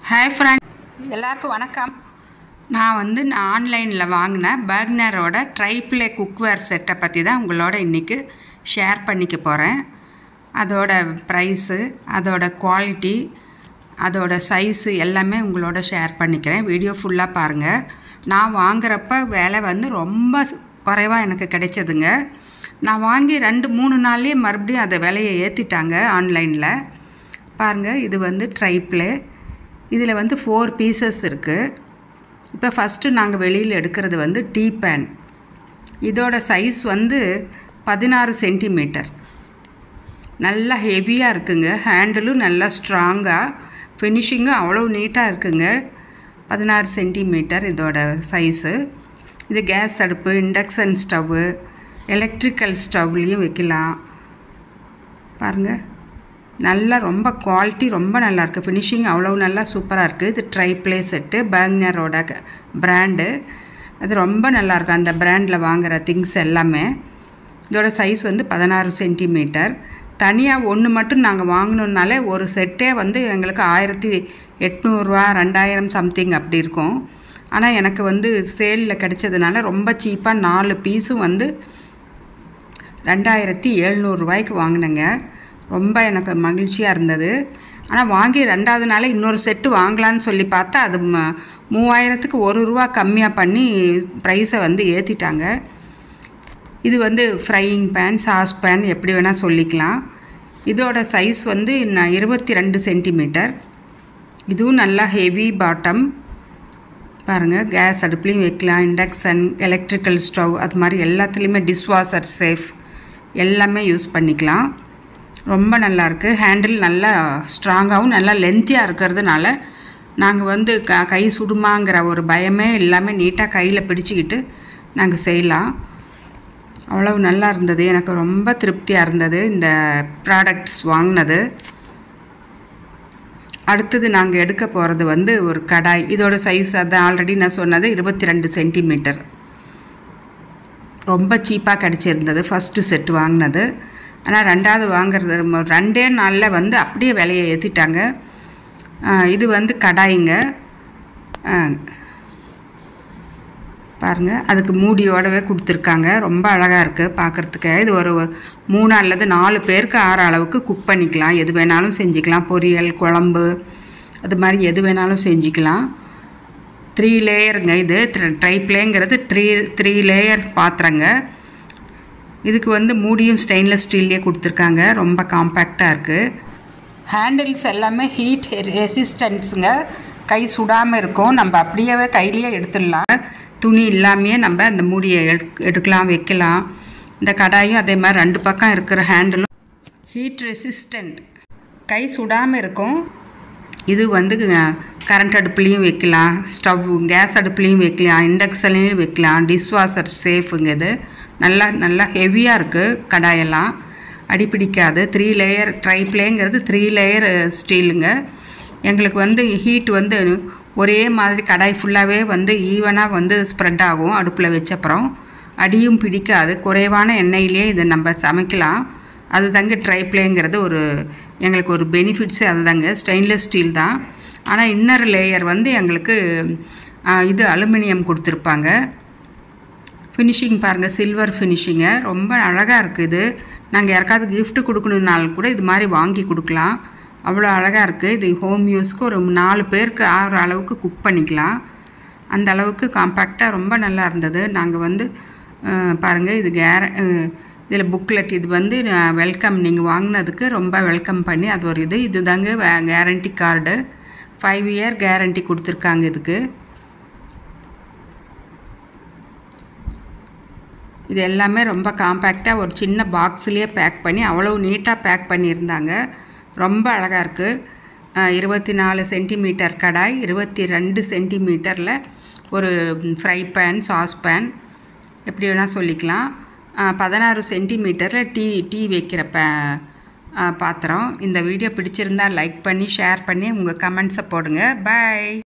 hi friend எல்லாருக்கும் வணக்கம் நான் வந்து நான் ஆன்லைனில் வாங்கின பேக்னரோட ட்ரைப்ளே குக்வேர் செட்டை பற்றி தான் உங்களோட இன்றைக்கி ஷேர் பண்ணிக்க போகிறேன் அதோட ப்ரைஸு அதோட குவாலிட்டி அதோட சைஸு எல்லாமே உங்களோட ஷேர் பண்ணிக்கிறேன் வீடியோ ஃபுல்லாக பாருங்கள் நான் வாங்குறப்ப விலை வந்து ரொம்ப குறைவாக எனக்கு கிடைச்சதுங்க நான் வாங்கி ரெண்டு மூணு நாள்லேயே மறுபடியும் அதை விலையை ஏற்றிட்டாங்க ஆன்லைனில் பாருங்கள் இது வந்து ட்ரைப்ளே இதில் வந்து ஃபோர் பீசஸ் இருக்குது இப்போ ஃபஸ்ட்டு நாங்கள் வெளியில் எடுக்கிறது வந்து டீ பேன் இதோட சைஸ் வந்து பதினாறு சென்டிமீட்டர் நல்லா ஹெவியாக இருக்குங்க ஹேண்டிலும் நல்லா ஸ்ட்ராங்காக ஃபினிஷிங்கும் அவ்வளோ நீட்டாக இருக்குங்க பதினாறு சென்டிமீட்டர் இதோட சைஸு இது கேஸ் அடுப்பு இண்டக்ஷன் ஸ்டவ்வு எலக்ட்ரிக்கல் ஸ்டவ்லேயும் வைக்கலாம் பாருங்கள் நல்லா ரொம்ப குவாலிட்டி ரொம்ப நல்லாயிருக்கு ஃபினிஷிங் அவ்வளோ நல்லா சூப்பராக இருக்குது இது ட்ரை ப்ளே செட்டு பேக்னரோட ப்ராண்டு அது ரொம்ப நல்லாயிருக்கு அந்த ப்ராண்டில் வாங்குகிற திங்ஸ் எல்லாமே இதோட சைஸ் வந்து பதினாறு சென்டிமீட்டர் தனியாக ஒன்று மட்டும் நாங்கள் வாங்கினோன்னாலே ஒரு செட்டே வந்து எங்களுக்கு ஆயிரத்தி எட்நூறுரூவா ரெண்டாயிரம் சம்திங் அப்படி இருக்கும் ஆனால் எனக்கு வந்து சேலில் கிடைச்சதுனால ரொம்ப சீப்பாக நாலு பீஸும் வந்து ரெண்டாயிரத்தி எழுநூறுரூவாய்க்கு வாங்கினேங்க ரொம்ப எனக்கு மகிழ்ச்சியாக இருந்தது ஆனால் வாங்கி ரெண்டாவது நாள் இன்னொரு செட்டு வாங்கலான்னு சொல்லி பார்த்தா அது ம மூவாயிரத்துக்கு ஒரு ரூபா கம்மியாக பண்ணி ப்ரைஸை வந்து ஏற்றிட்டாங்க இது வந்து ஃப்ரையிங் பேன் சாஸ் பேன் எப்படி வேணால் சொல்லிக்கலாம் இதோட சைஸ் வந்து நான் இருபத்தி ரெண்டு சென்டிமீட்டர் இதுவும் நல்லா ஹெவி பாட்டம் பாருங்கள் கேஸ் அடுப்புலையும் வைக்கலாம் இண்டக்ஷன் எலக்ட்ரிக்கல் ஸ்டவ் அது மாதிரி எல்லாத்துலேயுமே டிஷ்வாஷர் சேஃப் எல்லாமே யூஸ் பண்ணிக்கலாம் ரொம்ப நல்லாயிருக்கு ஹேண்டில் நல்லா ஸ்ட்ராங்காகவும் நல்லா லென்த்தியாக இருக்கிறதுனால நாங்கள் வந்து க கை சுடுமாங்கிற ஒரு பயமே எல்லாமே நீட்டாக கையில் பிடிச்சிக்கிட்டு நாங்கள் செய்யலாம் அவ்வளவு நல்லா இருந்தது எனக்கு ரொம்ப திருப்தியாக இருந்தது இந்த ப்ராடக்ட்ஸ் வாங்கினது அடுத்தது நாங்கள் எடுக்க போகிறது வந்து ஒரு கடாய் இதோட சைஸ் அது ஆல்ரெடி நான் சொன்னது இருபத்தி ரெண்டு சென்டிமீட்டர் ரொம்ப சீப்பாக கிடச்சிருந்தது ஃபஸ்ட்டு செட்டு வாங்கினது ஆனால் ரெண்டாவது வாங்குறது ரெண்டே நாளில் வந்து அப்படியே விலையை ஏற்றிட்டாங்க இது வந்து கடாயிங்க பாருங்கள் அதுக்கு மூடியோடவே கொடுத்துருக்காங்க ரொம்ப அழகாக இருக்குது பார்க்குறதுக்கு இது ஒரு மூணு அல்லது நாலு பேருக்கு ஆற அளவுக்கு குக் பண்ணிக்கலாம் எது வேணாலும் செஞ்சுக்கலாம் பொரியல் குழம்பு அது மாதிரி எது வேணாலும் செஞ்சுக்கலாம் த்ரீ லேயருங்க இது ட்ரைப்ளேங்கிறது த்ரீ த்ரீ லேயர் பாத்திரங்க இதுக்கு வந்து மூடியும் ஸ்டெயின்லெஸ் ஸ்டீல்லே கொடுத்துருக்காங்க ரொம்ப காம்பேக்டாக இருக்குது ஹேண்டில்ஸ் எல்லாமே ஹீட் ரெசிஸ்டன்ஸுங்க கை சுடாமல் இருக்கும் நம்ம அப்படியே கையிலேயே எடுத்துடலாம் துணி இல்லாமையே நம்ம அந்த மூடியை எடுக்கலாம் வைக்கலாம் இந்த கடாயும் அதே மாதிரி ரெண்டு பக்கம் இருக்கிற ஹேண்டிலும் ஹீட் ரெசிஸ்டண்ட் கை சுடாமல் இருக்கும் இது வந்து கரண்ட் அடுப்புலேயும் வைக்கலாம் ஸ்டவ் கேஸ் அடுப்புலேயும் வைக்கலாம் இண்டக்ஷன்லேயும் வைக்கலாம் டிஷ்வாஷர் சேஃபுங்க இது நல்லா நல்லா ஹெவியாக இருக்குது கடாயெல்லாம் அடிப்பிடிக்காது த்ரீ லேயர் ட்ரைப்ளேங்கிறது த்ரீ லேயர் ஸ்டீலுங்க எங்களுக்கு வந்து ஹீட் வந்து ஒரே மாதிரி கடாய் ஃபுல்லாகவே வந்து ஈவனாக வந்து ஸ்ப்ரெட் ஆகும் அடுப்பில் வச்சப்புறம் அடியும் பிடிக்காது குறைவான எண்ணெயிலே இதை நம்ம சமைக்கலாம் அது தாங்க ட்ரைப்ளேங்கிறது ஒரு எங்களுக்கு ஒரு பெனிஃபிட்ஸே அது தாங்க ஸ்டெயின்லெஸ் ஸ்டீல் தான் ஆனால் இன்னர் லேயர் வந்து எங்களுக்கு இது அலுமினியம் கொடுத்துருப்பாங்க ஃபினிஷிங் பாருங்கள் சில்வர் ஃபினிஷிங்கை ரொம்ப அழகாக இருக்குது நாங்கள் யாருக்காவது கிஃப்ட் கொடுக்கணுன்னாலும் கூட இது மாதிரி வாங்கி கொடுக்கலாம் அவ்வளோ அழகாக இருக்குது இது ஹோம் யூஸ்க்கு ஒரு நாலு பேருக்கு ஆகிற அளவுக்கு குக் பண்ணிக்கலாம் அந்த அளவுக்கு காம்பேக்டாக ரொம்ப நல்லா இருந்தது நாங்கள் வந்து பாருங்கள் இது கேர இதில் புக்லெட் இது வந்து வெல்கம் நீங்கள் வாங்கினதுக்கு ரொம்ப வெல்கம் பண்ணி அது ஒரு இது இது தாங்க guarantee card five year guarantee கொடுத்துருக்காங்க இதுக்கு இது எல்லாமே ரொம்ப காம்பேக்டாக ஒரு சின்ன பாக்ஸ்லேயே பேக் பண்ணி அவ்வளோ நீட்டாக பேக் பண்ணியிருந்தாங்க ரொம்ப அழகாக இருக்குது இருபத்தி நாலு சென்டிமீட்டர் கடாய் இருபத்தி ரெண்டு சென்டிமீட்டரில் ஒரு ஃப்ரை பேன் சாஸ் பேன் எப்படி வேணால் சொல்லிக்கலாம் பதினாறு சென்டிமீட்டரில் டீ டீ வைக்கிற பே பாத்திரம் இந்த வீடியோ பிடிச்சிருந்தால் லைக் பண்ணி ஷேர் பண்ணி உங்கள் கமெண்ட்ஸை போடுங்க பாய்